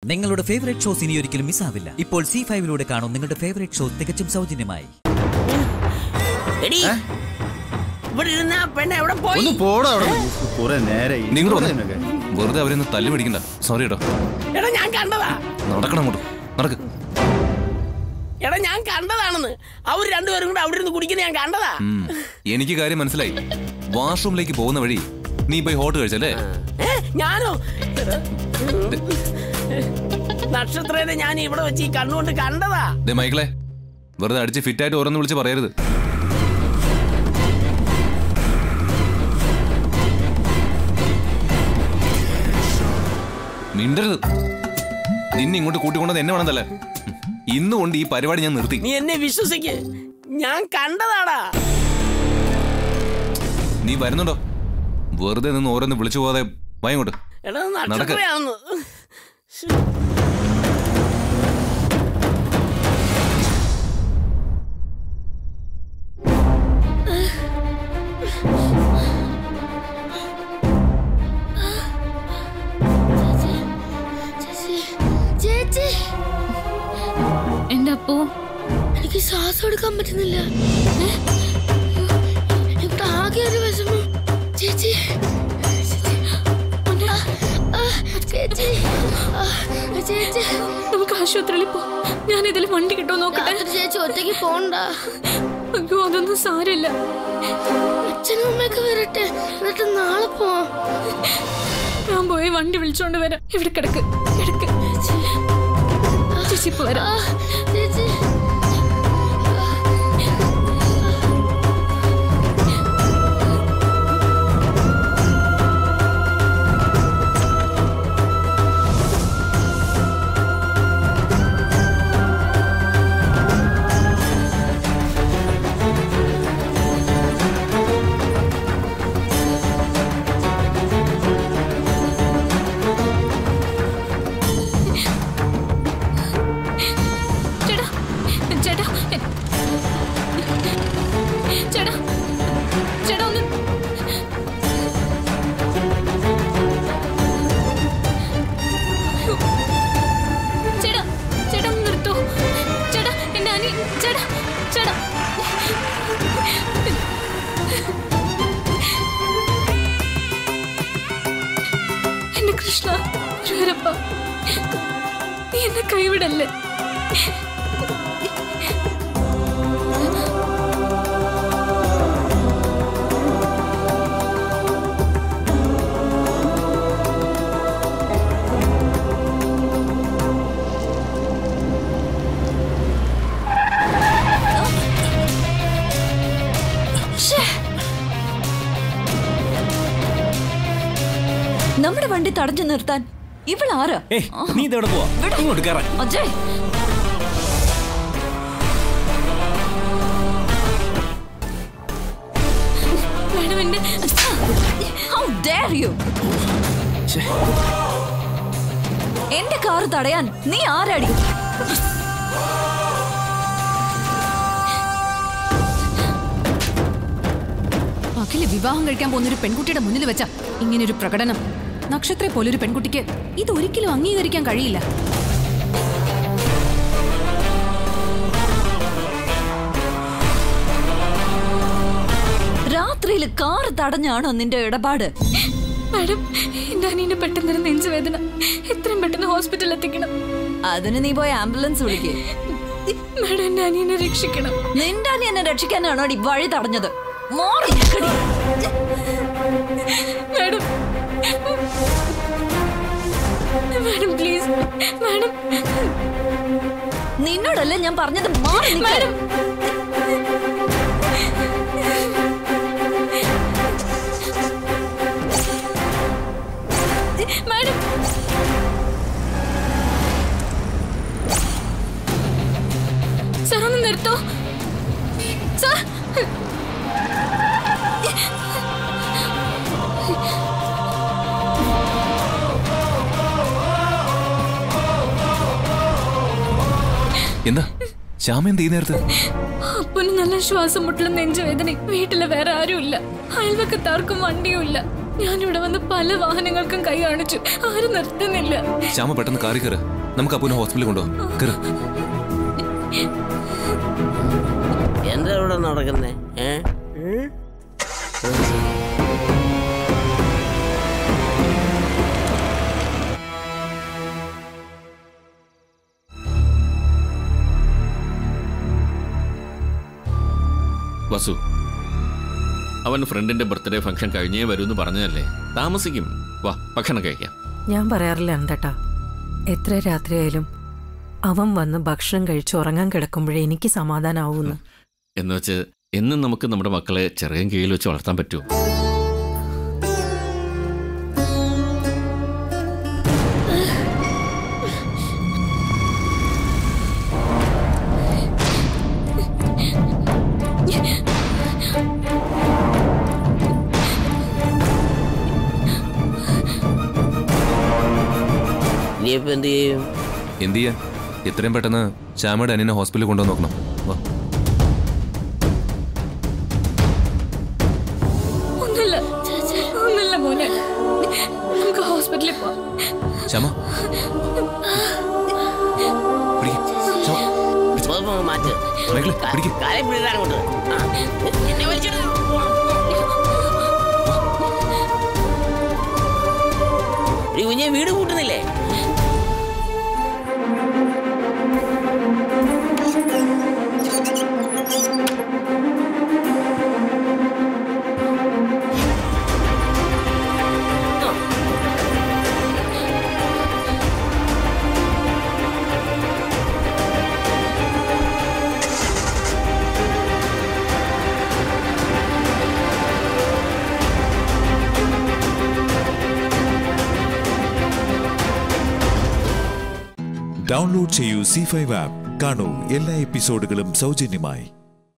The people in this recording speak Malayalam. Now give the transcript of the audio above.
നിങ്ങളുടെ ഫേവറേറ്റ് ഷോസ് ഇനി ഒരിക്കലും മിസ്സാവില്ല ഇപ്പോൾ സി ഫൈവിലൂടെ കാണും നിങ്ങളുടെ ഫേവറേറ്റ് ഷോ തികച്ചും സൗജന്യമായി എടി ഇവിടെ ഇരുന്ന ആ പെണ്ണ് എവിടെ പോയി ഒന്ന് പോടാ അവിടെ കുറെ നേരെ നിങ്ങൾ വെറുതെ അവരെ ഒന്ന് തല്ലി പിടിക്കണ്ട സോറി കേട്ടോ എടാ ഞാൻ കണ്ടതാ നടക്കണം അങ്ങോട്ട് നടക്ക് എടാ ഞാൻ കണ്ടതാണെന്ന് അവർ രണ്ടുപേരും കൂടെ അവിടെ ഇരുന്ന് കുടിക്കുന്ന ഞാൻ കണ്ടതാ ഉം. എനിക്ക് കാര്യം മനസ്സിലായി വാഷ്റൂമിലേക്ക് പോകുന്ന വഴി നീ പോയി ഹോട്ട് കഴിച്ചല്ലേ ഏ ഞാനോ നക്ഷത്രേനെ ഞാൻ ഇവിടെ വെച്ച് ഈ കണ്ണുകൊണ്ട് കണ്ടതാ ദേ മൈക്കിളെ വെറുതെ അടിച്ച് ഫിറ്റായിട്ട് ഓരോന്ന് വിളിച്ച് പറയരുത് മിണ്ടരുത് നിന്നെ ഇങ്ങോട്ട് കൂട്ടിക്കൊണ്ടത് എന്നെ വേണമെന്നല്ലേ ഇന്ന് കൊണ്ട് ഈ പരിപാടി ഞാൻ നിർത്തി നീ എന്നെ വിശ്വസിക്ക് ഞാൻ കണ്ടതാടാ നീ വരുന്നുണ്ടോ വെറുതെ നിന്ന് ഓരോന്ന് വിളിച്ചു പോകാതെ വയങ്ങോട്ട് എടാ നടക്ക്. നക്ഷത്രയാണെന്ന് ശ്ശ്. ചേച്ചി എന്റെ അപ്പു എനിക്ക് ശ്വാസം എടുക്കാൻ പറ്റുന്നില്ല ഏ? ഇവിടെ ആകെ ഒരു വിഷമം ചേച്ചി ആ, ആ, ചേച്ചി ആ, ചേച്ചി നമുക്ക് ആശുപത്രിയിൽ പോ ഞാൻ ഇതിൽ വണ്ടി കിട്ടുമോ നോക്കട്ടെ രാത്രി ചേച്ചി ഒറ്റയ്ക്ക് പോണ്ട അയ്യോ അതൊന്നും സാരമില്ല അച്ഛനും അമ്മയൊക്കെ വരട്ടെ എന്നിട്ട് നാളെ പോവാം ഞാൻ പോയി വണ്ടി വിളിച്ചോണ്ട് വരാം ഇവിടെ കിടക്ക് കിടക്ക് ചേച്ചി ഇപ്പൊ വരാം ആ, ചേച്ചി ചേട്ടാ ചേട്ടാ ചേട്ടാ ചേട്ടാ ഒന്ന് ചേട്ടാ ചേട്ടാ ഒന്ന് നിർത്തോ ചേട്ടാ എന്റെ അനി ചേട്ടാ ചേട്ടാ എന്റെ കൃഷ്ണ ഗുരുവരപ്പ നീ എന്നെ കൈവിടല്ലേ നമ്മുടെ വണ്ടി തടഞ്ഞു നിർത്താൻ ഇവളാരാ ഏയ് നീ ഇതെവിടെ പോവാ ഇങ്ങോട്ട് കയറാൻ അജയ് മാഡം എന്റെ ഹൗ ഡെയർ യു എന്റെ കാറ് തടയാൻ നീ ആരാടി അഖില് വിവാഹം കഴിക്കാൻ പോകുന്ന ഒരു പെൺകുട്ടിയുടെ മുന്നിൽ വെച്ച ഇങ്ങനൊരു പ്രകടനം നക്ഷത്രെ പോലൊരു പെൺകുട്ടിക്ക് ഇത് ഒരിക്കലും അംഗീകരിക്കാൻ കഴിയില്ല രാത്രിയിൽ കാറ് തടഞ്ഞാണോ നിന്റെ ഇടപാട് മാഡം എന്റെ അനിയന് പെട്ടെന്നൊരു നെഞ്ചുവേദന എത്രയും പെട്ടെന്ന് ഹോസ്പിറ്റലിൽ എത്തിക്കണം അതിന് നീ പോയി ആംബുലൻസ് വിളിക്കേ മാഡം എന്റെ അനിയനെ രക്ഷിക്കണം നിന്റെ അനി എന്നെ രക്ഷിക്കാനാണോ ഈ വഴി തടഞ്ഞത് മാറി നിൽക്കടി. മാഡം മാഡം പ്ലീസ് മാഡം നിന്നോടല്ലേ ഞാൻ പറഞ്ഞത് മാറി നിൽക്കാൻ. മാഡം മാഡം സാർ ഒന്ന് നിർത്തോ സാർ എന്താ ശ്യാമ എന്ത് ഈ നേരത്ത് അപ്പന് നല്ല ശ്വാസം മുട്ടലും നെഞ്ചുവേദന വീട്ടില് വേറെ ആരുമില്ല അയൽവക്കത്താർക്കും വണ്ടിയും ഇല്ല ഞാനിവിടെ വന്ന് പല വാഹനങ്ങൾക്കും കൈ കാണിച്ചു ആരും നിർത്തുന്നില്ല ശ്യാമ പെട്ടെന്ന് കാറി കയറ് നമുക്ക് അപ്പുനെ ഹോസ്പിറ്റലിൽ കൊണ്ടുപോകാം കയറി എന്താ ഇവിടെ നടക്കുന്നേ ഏ വസു അവൻ ഫ്രണ്ടിന്റെ ബർത്ത്ഡേ ഫംഗ്ഷൻ കഴിഞ്ഞേ വരൂന്ന് പറഞ്ഞതല്ലേ താമസിക്കും വാ ഭക്ഷണം കഴിക്കാം ഞാൻ പറയാറില്ല അന്തട്ടാ എത്ര രാത്രിയായാലും അവൻ വന്ന് ഭക്ഷണം കഴിച്ച് ഉറങ്ങാൻ കിടക്കുമ്പോഴേ എനിക്ക് സമാധാനാവൂന്ന് എന്ന് വെച്ച് എന്നും നമുക്ക് നമ്മുടെ മക്കളെ ചെറിയ കീഴിൽ വെച്ച് വളർത്താൻ പറ്റുമോ നീ ഇപ്പൊ എന്ത് ചെയ്യും എന്ത് ചെയ്യാൻ എത്രയും പെട്ടെന്ന് ശ്യാമയുടെ അനിയനെ ഹോസ്പിറ്റലിൽ കൊണ്ടുവന്ന് നോക്കണം വാ ഒന്നുമില്ല ഒന്നുമില്ല മോനെ നമുക്ക് ഹോസ്പിറ്റലിൽ പോവാം ശ്യാമ പിടിക്ക്. ശ്യാമ, പോ, പോ, മാറ്റ് മൈക്കിളെ, കാ- പിടിക്ക്. കാലെ പിടിക്കാൻ അങ്ങോട്ട് ആ. എന്നെ വലിച്ചിട്ട് ഈ കുഞ്ഞെ വീട് കൂട്ടുന്നില്ലേ ഡൗൺലോഡ് ചെയ്യൂ സി ഫൈവ് ആപ്പ് കാണൂ എല്ലാ എപ്പിസോഡുകളും സൗജന്യമായി